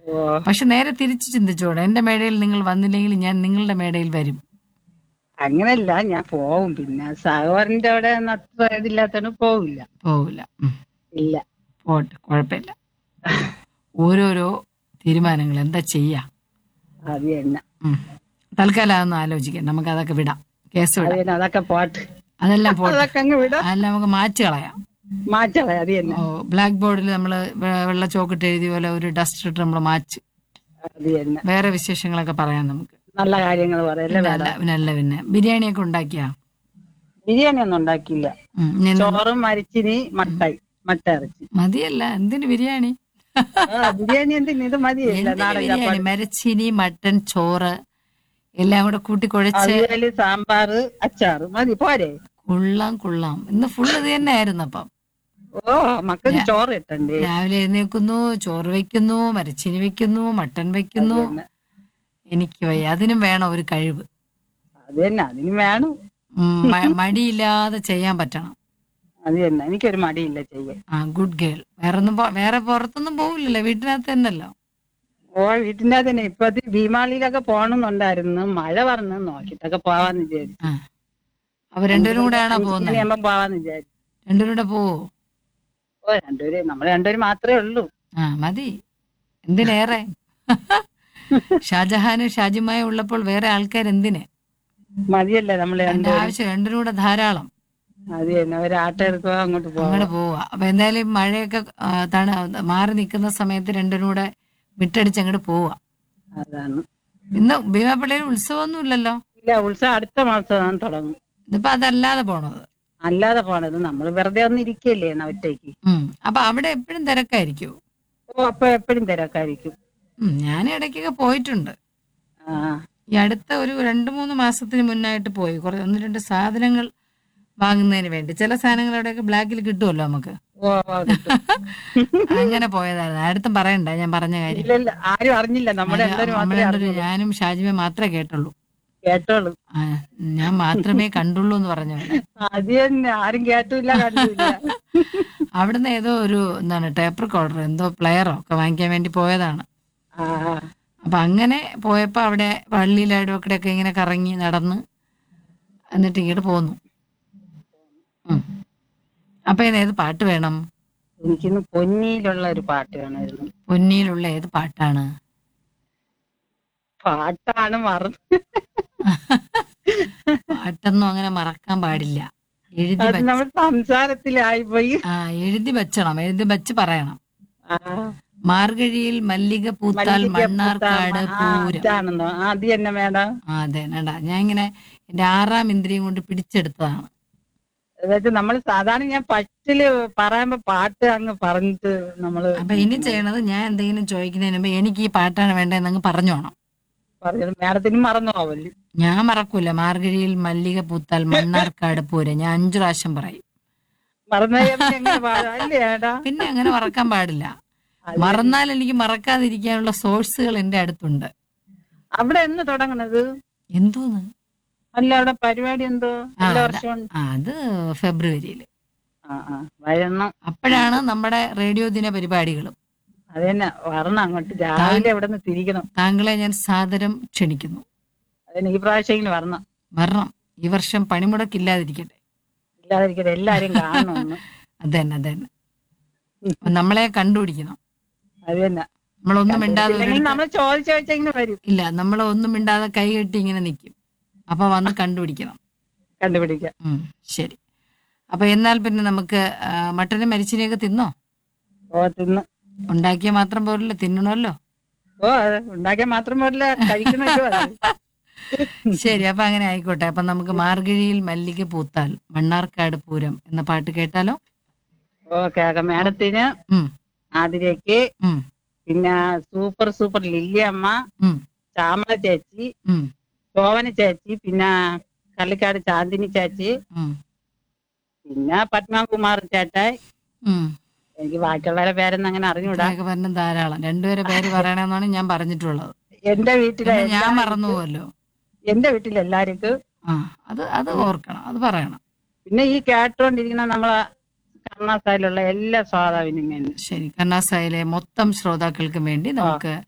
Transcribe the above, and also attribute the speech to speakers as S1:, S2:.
S1: ഓ
S2: പക്ഷെ നേരെ തിരിച്ചു ചിന്തിച്ചോടെ എന്റെ മേടയിൽ നിങ്ങൾ വന്നില്ലെങ്കിൽ ഞാൻ നിങ്ങളുടെ മേടയിൽ വരും
S1: അങ്ങനല്ല ഞാൻ പോവും പിന്നെ സഹോദരന്റെ അവിടെ ഒന്നും അത്ര ഇതില്ലാത്തോണ്ട് പോവില്ല
S2: പോവില്ല ഉം.
S1: ഇല്ല
S2: പോട്ടെ കുഴപ്പമില്ല ഓരോരോ തീരുമാനങ്ങൾ എന്താ ചെയ്യാ
S1: അത് തന്നെ
S2: ഉം. തൽക്കാലം അതൊന്നും ആലോചിക്കാം നമുക്ക് അതൊക്കെ വിടാം കേസ്
S1: അത്
S2: വിടാം
S1: തന്നെ അതൊക്കെ പോട്ട്
S2: അതെല്ലാം പോട്ടെ
S1: അതൊക്കെ അങ്ങ് വിടാം
S2: അതെല്ലാം നമുക്ക് മാറ്റി കളയാം
S1: മാറ്റളെ അത് തന്നെ
S2: ഓ ബ്ലാക്ക് ബോർഡിൽ നമ്മൾ വെള്ള ചോക്കിട്ട് എഴുതിയ പോലെ ഒരു ഡസ്റ്റർ ഇട്ട് നമ്മൾ മാച്ച്
S1: അത് തന്നെ
S2: വേറെ വിശേഷങ്ങളൊക്കെ പറയാം നമുക്ക്
S1: നല്ല കാര്യങ്ങൾ പറയല്ലേ
S2: നല്ല നല്ല പിന്നെ ബിരിയാണിയൊക്കെ ഉണ്ടാക്കിയാ
S1: ബിരിയാണി ഒന്നും ഉണ്ടാക്കിയില്ല
S2: ഉം. ഇനി എന്താ?
S1: ചോറും മരിച്ചിനി മട്ടായി മട്ട ഇറച്ചി
S2: മതിയല്ല എന്തിന് ബിരിയാണി
S1: ആ, ബിരിയാണി എന്തിന് ഇത് മതിയല്ല
S2: എന്തിന്
S1: നാടൻ
S2: ബിരിയാണി മരച്ചീനി മട്ടൻ ചോറ് എല്ലാം കൂടെ കൂട്ടി കുഴച്ച്
S1: അവിയല് സാമ്പാറ് അച്ചാറ് മതി പോരെ
S2: കൊള്ളാം കൊള്ളാം ഇന്ന് ഫുള്ള് ഇത് തന്നെ ആയിരുന്നു അപ്പം
S1: ഓ മക്കൾക്ക് ചോറ് കിട്ടണ്ടേ
S2: രാവിലെ എഴുന്നേൽക്കുന്നു ചോറ് വെക്കുന്നു മരച്ചീനി വെക്കുന്നു മട്ടൻ വെക്കുന്നു
S1: തന്നെ.
S2: എനിക്ക് വയ്യ അതിനും വേണം ഒരു കഴിവ്
S1: അത് തന്നെ അതിന് വേണം
S2: ഉം, മ- മടിയില്ലാതെ ചെയ്യാൻ പറ്റണം
S1: അത് തന്നെ എനിക്കൊരു മടിയില്ല ചെയ്യാൻ
S2: ആ ഗുഡ് ഗേൾ വേറെ ഒന്നും പോ- വേറെ പുറത്തൊന്നും പോകില്ലല്ലോ വീട്ടിനകത്ത് തന്നെയല്ലോ
S1: ഓ വീട്ടിന്റെ തന്നെ ഇപ്പൊ അത് ഭീമാളിയിലൊക്കെ പോകണമെന്നുണ്ടായിരുന്നു മഴ പറഞ്ഞു നോക്കിട്ടൊക്കെ പോവാന്ന് വിചാരിച്ചു
S2: ആ അപ്പൊ രണ്ടുപേരും കൂടെ ആണോ പോകുന്നത്
S1: ഇനിയാകുമ്പോ പോവാന്ന് വിചാരിച്ചു
S2: രണ്ടുപേരും കൂടെ പോവോ
S1: ഓ രണ്ടുപേര് നമ്മൾ രണ്ടുപേരും മാത്രമേ ഉള്ളൂ
S2: ആ മതി എന്തിനേറെ ഷാജഹാനും ഷാജിമായും ഉള്ളപ്പോൾ വേറെ ആൾക്കാർ എന്തിന്
S1: മതിയല്ലേ നമ്മള്
S2: അതിന്റെ
S1: രണ്ടുപേരും
S2: ആവശ്യം രണ്ടിനും കൂടെ ധാരാളം
S1: അത് തന്നെ ഒരാട്ടം എടുക്കുക അങ്ങോട്ട് പോവാം
S2: അങ്ങോട്ട് പോവാ അപ്പൊ എന്തായാലും മഴയൊക്കെ ആ, തണ മാറി നിൽക്കുന്ന സമയത്ത് രണ്ടിനും കൂടെ വിട്ടടിച്ച് അങ്ങോട്ട് പോവാ
S1: അതാണ്
S2: ഇന്ന് ഭീമാപ്പള്ളിയിൽ ഉത്സവമൊന്നും ഇല്ലല്ലോ
S1: ഇല്ല ഉത്സവം അടുത്ത മാസം തുടങ്ങും
S2: ഇതിപ്പോ അതല്ലാതെ പോണത്
S1: അല്ലാതെ പോണത് നമ്മൾ വെറുതെ ഒന്ന് ഇരിക്കല്ലേ എന്നാ ഒറ്റയ്ക്ക്
S2: ഉം അപ്പൊ അവിടെ എപ്പോഴും തിരക്കായിരിക്കും
S1: ഓ അപ്പൊ എപ്പോഴും തിരക്കായിരിക്കും
S2: ഉം ഞാൻ ഇടയ്ക്കൊക്കെ പോയിട്ടുണ്ട്
S1: ആ
S2: ഈ അടുത്ത ഒരു രണ്ട് മൂന്ന് മാസത്തിന് മുന്നായിട്ട് പോയി കുറെ ഒന്ന് രണ്ട് സാധനങ്ങൾ വാങ്ങുന്നതിന് വേണ്ടി ചില സാധനങ്ങൾ അവിടെയൊക്കെ ബ്ലാക്കിൽ കിട്ടുമല്ലോ നമുക്ക്
S1: ഓ ഓ, കിട്ടും.
S2: അങ്ങനെ പോയതായിരുന്നു അടുത്തും പറയണ്ട ഞാൻ പറഞ്ഞ കാര്യം
S1: ഇല്ല ഇല്ല ആരും അറിഞ്ഞില്ല നമ്മുടെ എല്ലാവരും
S2: നമ്മൾ
S1: മാത്രമേ
S2: രണ്ടുപേരും
S1: അറിഞ്ഞുള്ളൂ.
S2: ഞാനും ഷാജിമെ മാത്രമേ കേട്ടുള്ളൂ
S1: കേട്ടോളൂ
S2: ആ, ഞാൻ മാത്രമേ കണ്ടുള്ളൂ എന്ന് പറഞ്ഞു
S1: അത് തന്നെ ആരും കേട്ടില്ല കണ്ടില്ല
S2: അവിടുന്ന് ഏതോ ഒരു എന്താണ് ടേപ്പ് റെക്കോർഡർ എന്തോ പ്ലെയറോ ഒക്കെ വാങ്ങിക്കാൻ വേണ്ടി പോയതാണ്
S1: ആ ആ.
S2: അപ്പൊ അങ്ങനെ പോയപ്പോ അവിടെ പള്ളിയിലും ഒക്കെ ഇങ്ങനെ കറങ്ങി നടന്ന് എന്നിട്ട് ഇങ്ങോട്ട് പോന്നു ഉം. അപ്പൊ ഇന്ന് ഏത് പാട്ട് വേണം
S1: എനിക്കിന്ന് പൊന്നിയിലുള്ള ഒരു പാട്ട് വേണമായിരുന്നു
S2: പൊന്നിയിലുള്ള ഏത് പാട്ടാണ്
S1: പാട്ടാണ് മറന്നു
S2: പാട്ടൊന്നും അങ്ങനെ മറക്കാൻ പാടില്ല എഴുതി
S1: അത്
S2: വെ-
S1: നമ്മൾ സംസാരത്തിലായി പോയി
S2: ആ എഴുതി വെച്ചണം എഴുതി വെച്ച് പറയണം
S1: ആ,
S2: മാർഗഴിയിൽ മല്ലിക പൂത്താൽ
S1: മല്ലിക
S2: മണ്ണാർക്കാട്
S1: പൂത്താ- ആ,
S2: പൂരം
S1: ഇതാണെന്നോ ആ, അത് തന്നെ മേഡം
S2: ആ അതെ വേണ്ട ഞാൻ ഇങ്ങനെ എന്റെ ആറാം ഇന്ദ്രിയം കൊണ്ട് പിടിച്ചെടുത്തതാണ്
S1: അതായത് നമ്മൾ സാധാരണ ഞാൻ പറ്റില് പറയുമ്പോ പാട്ട് അങ്ങ് പറഞ്ഞിട്ട് നമ്മള്
S2: അപ്പൊ ഇനി ചെയ്യണത് ഞാൻ എന്തെങ്കിലും ചോദിക്കുന്നതിന് മുമ്പ് എനിക്ക് ഈ പാട്ടാണ് വേണ്ടതെന്ന് അങ്ങ് പറഞ്ഞോണം
S1: പറഞ്ഞത് മേഡത്തിന് മറന്നു പോവല്ലേ
S2: ഞാൻ മറക്കൂല മാർഗഴിയിൽ മല്ലിക പൂത്താൽ മണ്ണാർക്കാട് പൂരം ഞാൻ അഞ്ചു പ്രാവശ്യം പറയും
S1: മറന്നു പോയാ പിന്നെ എങ്ങനെ പാടാ? അല്ലേ ഏടാ
S2: പിന്നെ അങ്ങനെ മറക്കാൻ പാടില്ല മറന്നാൽ എനിക്ക് മറക്കാതിരിക്കാനുള്ള സോഴ്സുകൾ എന്റെ അടുത്തുണ്ട്
S1: അവിടെ എന്ന് തുടങ്ങണത്
S2: എന്തോന്ന്
S1: അല്ല അവിടെ പരിപാടി എന്തോ
S2: ആ,
S1: എല്ലാ
S2: അത-
S1: വർഷവും
S2: ആ, അത് ഫെബ്രുവരിയിൽ
S1: ആ ആ വരണം
S2: അപ്പോഴാണ് നമ്മുടെ റേഡിയോ ദിന പരിപാടികളും
S1: അത് തന്നെ വരണം അങ്ങോട്ട് രാവിലെ ഇവിടെ നിന്ന് തിരിക്കണം
S2: താങ്കളെ ഞാൻ സാദരം ക്ഷണിക്കുന്നു
S1: അതിന് ഈ പ്രാവശ്യം വരണം
S2: വരണം ഈ വർഷം പണിമുടക്കില്ലാതിരിക്കട്ടെ
S1: ഇല്ലാതിരിക്കട്ടെ എല്ലാരും കാണണമെന്ന്
S2: അത് തന്നെ അത് തന്നെ അപ്പൊ നമ്മളെ കണ്ടുപിടിക്കണം
S1: അത് തന്നെ
S2: നമ്മളൊന്നും മിണ്ടാതെ
S1: ഇല്ലെങ്കിൽ
S2: ഒരിടത്ത്
S1: നമ്മൾ ചോദിച്ചു ചോദിച്ചാൽ ഇങ്ങനെ വരും
S2: ഇല്ല നമ്മൾ ഒന്നും മിണ്ടാതെ കൈ കെട്ടി ഇങ്ങനെ നിൽക്കും അപ്പൊ വന്ന് കണ്ടുപിടിക്കണം
S1: കണ്ടുപിടിക്കാം
S2: ഉം, ശരി അപ്പൊ എന്നാൽ പിന്നെ നമുക്ക് ആ, മട്ടനും മരിച്ചിനെയൊക്കെ തിന്നോ
S1: ഓ തിന്ന്
S2: ഉണ്ടാക്കിയ മാത്രം പോരല്ലോ തിന്നണമല്ലോ
S1: ഓ അത് ഉണ്ടാക്കിയാൽ മാത്രം പോരില്ല കഴിക്കണല്ലോ അത്.
S2: ശരി അപ്പൊ അങ്ങനെ ആയിക്കോട്ടെ അപ്പൊ നമുക്ക് മാർഗഴിയിൽ മല്ലിക പൂത്താൽ മണ്ണാർക്കാട് പൂരം എന്ന പാട്ട് കേട്ടാലോ
S1: ഓ കേക്കാം മേഡത്തിന്
S2: ഉം
S1: ആതിരയ്ക്ക്
S2: ഉം
S1: പിന്നെ സൂപ്പർ സൂപ്പർ ലില്ലി അമ്മ
S2: ഉം
S1: ശ്യാമള ചേച്ചി
S2: ഉം
S1: ശോഭന ചേച്ചി പിന്നെ കള്ളിക്കാട് ചാന്ദിനി ചേച്ചി
S2: ഉം
S1: പിന്നെ പത്മകുമാർ ചേട്ടായി
S2: ഉം
S1: എനിക്ക് ബാക്കിയുള്ളവരെ പേരൊന്നും അങ്ങനെ അറിഞ്ഞൂടാ
S2: ഇത്രയൊക്കെ പറഞ്ഞ ധാരാളം രണ്ടുപേരെ പേര് പറയണമെന്നാണ് ഞാൻ പറഞ്ഞിട്ടുള്ളത്
S1: എന്റെ വീട്ടിലെ
S2: പിന്നെ ഞാൻ
S1: എല്ലാ-
S2: മറന്നു പോവല്ലോ
S1: എന്റെ വീട്ടിൽ എല്ലാവർക്കും
S2: ആ അത് അത് ഓർക്കണം അത് പറയണം
S1: പിന്നെ ഈ കേട്ടോണ്ടിരിക്കുന്ന നമ്മളെ കർണാസായിലുള്ള എല്ലാ സ്വാതാവിനും വേണ്ടി
S2: ശരി കണ്ണാസായിലെ മൊത്തം ശ്രോതാക്കൾക്കും വേണ്ടി നമുക്ക്